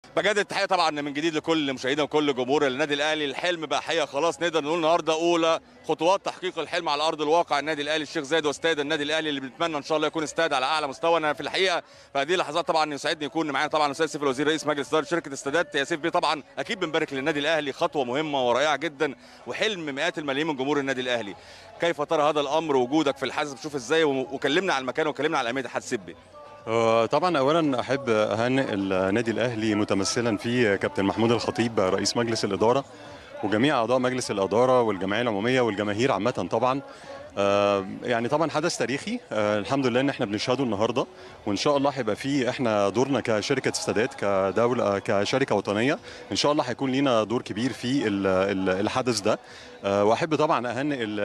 بجد التحيه طبعا من جديد لكل مشاهدينا وكل جمهور النادي الاهلي الحلم بقى حقيقه خلاص نقدر نقول النهارده اولى خطوات تحقيق الحلم على ارض الواقع النادي الاهلي الشيخ زايد واستاد النادي الاهلي اللي بنتمنى ان شاء الله يكون استاد على اعلى مستوى انا في الحقيقه في هذه اللحظات طبعا يسعدني يكون معانا طبعا الاستاذ سيف الوزير رئيس مجلس اداره شركه استادات يا سيف بيه طبعا اكيد بنبارك للنادي الاهلي خطوه مهمه ورائعه جدا وحلم مئات الملايين من جمهور النادي الاهلي كيف ترى هذا الامر وجودك في الحدث بتشوف ازاي وكلمنا عن المكان وكلمنا عن اهميه الحدث بيه آه، طبعا اولا احب اهنئ النادي الاهلي متمثلا في كابتن محمود الخطيب رئيس مجلس الاداره وجميع اعضاء مجلس الاداره والجمعيه العموميه والجماهير عامه طبعا آه، يعني طبعا حدث تاريخي آه، الحمد لله ان احنا بنشهده النهارده وان شاء الله هيبقى فيه احنا دورنا كشركه استادات كدوله كشركه وطنيه ان شاء الله هيكون لينا دور كبير في ال- ال- الحدث ده آه، واحب طبعا اهنئ ال-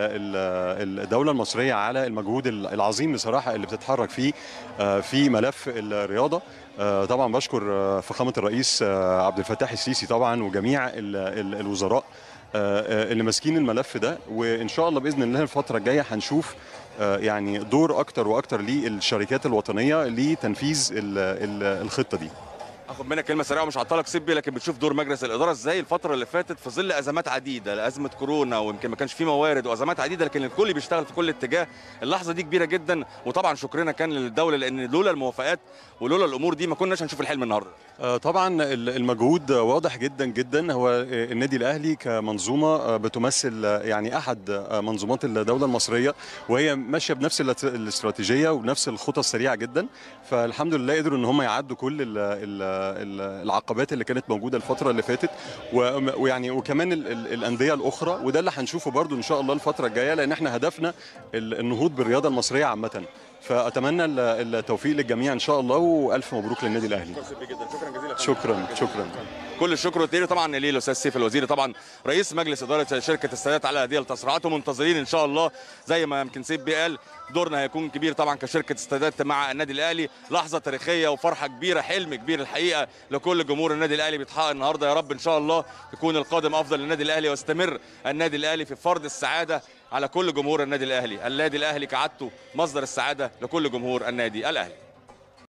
ال- الدوله المصريه على المجهود العظيم بصراحه اللي بتتحرك فيه آه، في ملف الرياضه آه، طبعا بشكر آه، فخامه الرئيس آه، عبد الفتاح السيسي طبعا وجميع ال- ال- الوزراء آه، آه، اللي ماسكين الملف ده وان شاء الله باذن الله الفتره الجايه هنشوف آه، يعني دور اكتر واكتر للشركات الوطنيه لتنفيذ ال- ال- الخطه دي اخد منك كلمه سريعه ومش هعطلك سيب بيه لكن بتشوف دور مجلس الاداره ازاي الفتره اللي فاتت في ظل ازمات عديده ازمه كورونا ويمكن ما كانش في موارد وازمات عديده لكن الكل بيشتغل في كل اتجاه اللحظه دي كبيره جدا وطبعا شكرنا كان للدوله لان لولا الموافقات ولولا الامور دي ما كناش هنشوف الحلم النهارده آه، طبعا ال- المجهود واضح جدا جدا هو آه، النادي الاهلي كمنظومه آه، بتمثل آه، يعني احد آه، منظومات الدوله المصريه وهي ماشيه بنفس الاست- الاستراتيجيه وبنفس الخطى السريعه جدا فالحمد لله قدروا ان هم يعدوا كل ال ال ال العقبات اللي كانت موجوده الفتره اللي فاتت و- ويعني وكمان ال ال الانديه الاخرى وده اللي هنشوفه برضو ان شاء الله الفتره الجايه لان احنا هدفنا ال- النهوض بالرياضه المصريه عامه فاتمنى ال- التوفيق للجميع ان شاء الله والف مبروك للنادي الاهلي شكرا جزيلا شكرا شكرا كل الشكر والتقدير طبعا ليه الاستاذ سيف الوزيري طبعا رئيس مجلس اداره شركه السادات على هذه التصريحات ومنتظرين ان شاء الله زي ما يمكن سيف بيه قال دورنا هيكون كبير طبعا كشركه السادات مع النادي الاهلي لحظه تاريخيه وفرحه كبيره حلم كبير الحقيقه لكل جمهور النادي الاهلي بيتحقق النهارده يا رب ان شاء الله يكون القادم افضل للنادي الاهلي ويستمر النادي الاهلي في فرض السعاده على كل جمهور النادي الاهلي النادي الاهلي كعادته مصدر السعاده لكل جمهور النادي الاهلي